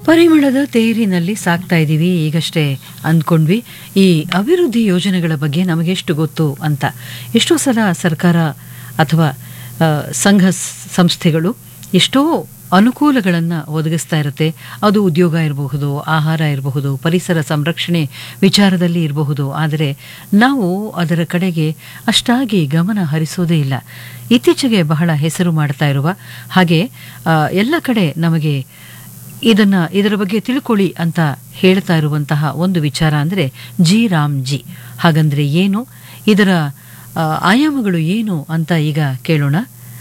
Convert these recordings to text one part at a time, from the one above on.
ಪರಿಮಳದ ತೇರಿನಲ್ಲಿ ಸಾಕ್ತಾ ಇದ್ದೀವಿ ಈಗಷ್ಟೇ ಅಂದ್ಕೊಂಡ್ವಿ ಈ ಅಭಿವೃದ್ಧಿ ಯೋಜನೆಗಳ ಬಗ್ಗೆ ನಮಗೆಷ್ಟು ಗೊತ್ತು ಅಂತ ಎಷ್ಟೋ ಸಲ ಸರ್ಕಾರ ಅಥವಾ ಆ, ಸಂಘ ಸ್- ಸಂಸ್ಥೆಗಳು ಎಷ್ಟೋ ಅನುಕೂಲಗಳನ್ನು ಒದಗಿಸ್ತಾ ಇರುತ್ತೆ ಅದು ಉದ್ಯೋಗ ಇರಬಹುದು ಆಹಾರ ಇರಬಹುದು ಪರಿಸರ ಸಂರಕ್ಷಣೆ ವಿಚಾರದಲ್ಲಿ ಇರಬಹುದು ಆದರೆ ನಾವು ಅದರ ಕಡೆಗೆ ಅಷ್ಟಾಗಿ ಗಮನ ಹರಿಸೋದೇ ಇಲ್ಲ ಇತ್ತೀಚೆಗೆ ಬಹಳ ಹೆಸರು ಮಾಡ್ತಾ ಇರುವ ಹಾಗೆ ಆ, ಎಲ್ಲ ಕಡೆ ನಮಗೆ ಇದನ್ನ ಇದರ ಬಗ್ಗೆ ತಿಳ್ಕೊಳ್ಳಿ ಅಂತ ಹೇಳ್ತಾ ಇರುವಂತಹ ಒಂದು ವಿಚಾರ ಅಂದರೆ ಜಿ ರಾಮ್ ಜಿ ಹಾಗಂದ್ರೆ ಏನು ಇದರ ಆ, ಆಯಾಮಗಳು ಏನು ಅಂತ ಈಗ ಕೇಳೋಣ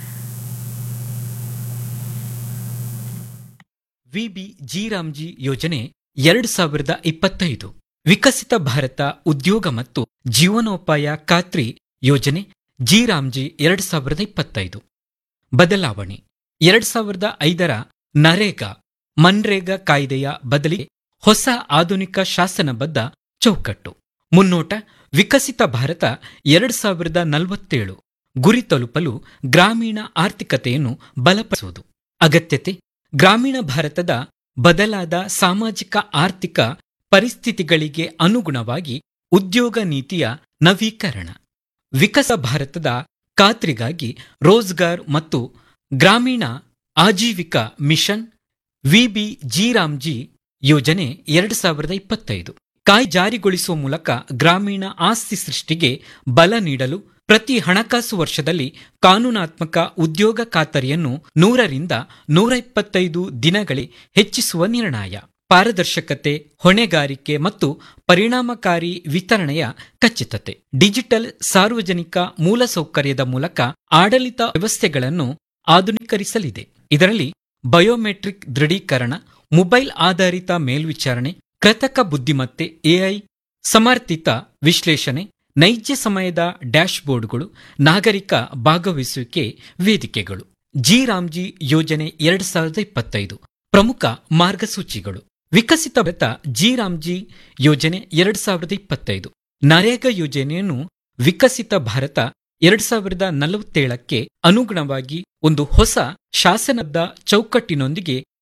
ವಿಬಿ ಜಿರಾಮ್ಜಿ ಯೋಜನೆ ಎರಡು ಸಾವಿರದ ಇಪ್ಪತ್ತೈದು ವಿಕಸಿತ ಭಾರತ ಉದ್ಯೋಗ ಮತ್ತು ಜೀವನೋಪಾಯ ಖಾತ್ರಿ ಯೋಜನೆ ಜಿರಾಮ್ಜಿ ಎರಡು ಸಾವಿರದ ಇಪ್ಪತ್ತೈದು ಬದಲಾವಣೆ ಎರಡ್ ಸಾವಿರದ ಐದರ ನರೇಗಾ ಮನ್ರೇಗಾ ಕಾಯ್ದೆಯ ಬದಲಿಗೆ ಹೊಸ ಆಧುನಿಕ ಶಾಸನಬದ್ಧ ಚೌಕಟ್ಟು ಮುನ್ನೋಟ ವಿಕಸಿತ ಭಾರತ ಎರಡ್ ಸಾವಿರದ ನಲವತ್ತೇಳು ಗುರಿ ತಲುಪಲು ಗ್ರಾಮೀಣ ಆರ್ಥಿಕತೆಯನ್ನು ಬಲಪಡಿಸುವುದು ಅಗತ್ಯತೆ ಗ್ರಾಮೀಣ ಭಾರತದ ಬದಲಾದ ಸಾಮಾಜಿಕ ಆರ್ಥಿಕ ಪರಿಸ್ಥಿತಿಗಳಿಗೆ ಅನುಗುಣವಾಗಿ ಉದ್ಯೋಗ ನೀತಿಯ ನವೀಕರಣ ವಿಕಸ ಭಾರತದ ಖಾತ್ರಿಗಾಗಿ ರೋಜ್ಗಾರ್ ಮತ್ತು ಗ್ರಾಮೀಣ ಆಜೀವಿಕ ಮಿಷನ್ ವಿಬಿ ಜಿರಾಮ್ಜಿ ಯೋಜನೆ ಎರಡು ಸಾವಿರದ ಇಪ್ಪತ್ತೈದು ಕಾಯ್ ಜಾರಿಗೊಳಿಸುವ ಮೂಲಕ ಗ್ರಾಮೀಣ ಆಸ್ತಿ ಸೃಷ್ಟಿಗೆ ಬಲ ನೀಡಲು ಪ್ರತಿ ಹಣಕಾಸು ವರ್ಷದಲ್ಲಿ ಕಾನೂನಾತ್ಮಕ ಉದ್ಯೋಗ ಖಾತರಿಯನ್ನು ನೂರರಿಂದ ನೂರ ಇಪ್ಪತ್ತೈದು ದಿನಗಳೇ ಹೆಚ್ಚಿಸುವ ನಿರ್ಣಯ ಪಾರದರ್ಶಕತೆ ಹೊಣೆಗಾರಿಕೆ ಮತ್ತು ಪರಿಣಾಮಕಾರಿ ವಿತರಣೆಯ ಖಚಿತತೆ ಡಿಜಿಟಲ್ ಸಾರ್ವಜನಿಕ ಮೂಲಸೌಕರ್ಯದ ಮೂಲಕ ಆಡಳಿತ ವ್ಯವಸ್ಥೆಗಳನ್ನು ಆಧುನೀಕರಿಸಲಿದೆ ಇದರಲ್ಲಿ ಬಯೋಮೆಟ್ರಿಕ್ ದೃಢೀಕರಣ ಮೊಬೈಲ್ ಆಧಾರಿತ ಮೇಲ್ವಿಚಾರಣೆ ಕೃತಕ ಬುದ್ಧಿಮತ್ತೆ ಎಐ ಸಮರ್ಥಿತ ವಿಶ್ಲೇಷಣೆ ನೈಜ ಸಮಯದ ಡ್ಯಾಶ್ಬೋರ್ಡ್ಗಳು ನಾಗರಿಕ ಭಾಗವಹಿಸುವಿಕೆ ವೇದಿಕೆಗಳು ಜಿ ರಾಮ್ಜಿ ಯೋಜನೆ ಎರಡು ಸಾವಿರದ ಇಪ್ಪತ್ತೈದು ಪ್ರಮುಖ ಮಾರ್ಗಸೂಚಿಗಳು ವಿಕಸಿತ ಭಾರತ ಜಿ ರಾಮ್ಜಿ ಯೋಜನೆ ಎರಡು ಸಾವಿರದ ಇಪ್ಪತ್ತೈದು ನರೇಗಾ ಯೋಜನೆಯನ್ನು ವಿಕಸಿತ ಭಾರತ ಎರಡ್ ಸಾವಿರದ ನಲವತ್ತೇಳಕ್ಕೆ ಅನುಗುಣವಾಗಿ ಒಂದು ಹೊಸ ಶಾಸನದ ಚೌಕಟ್ಟಿನೊಂದಿಗೆ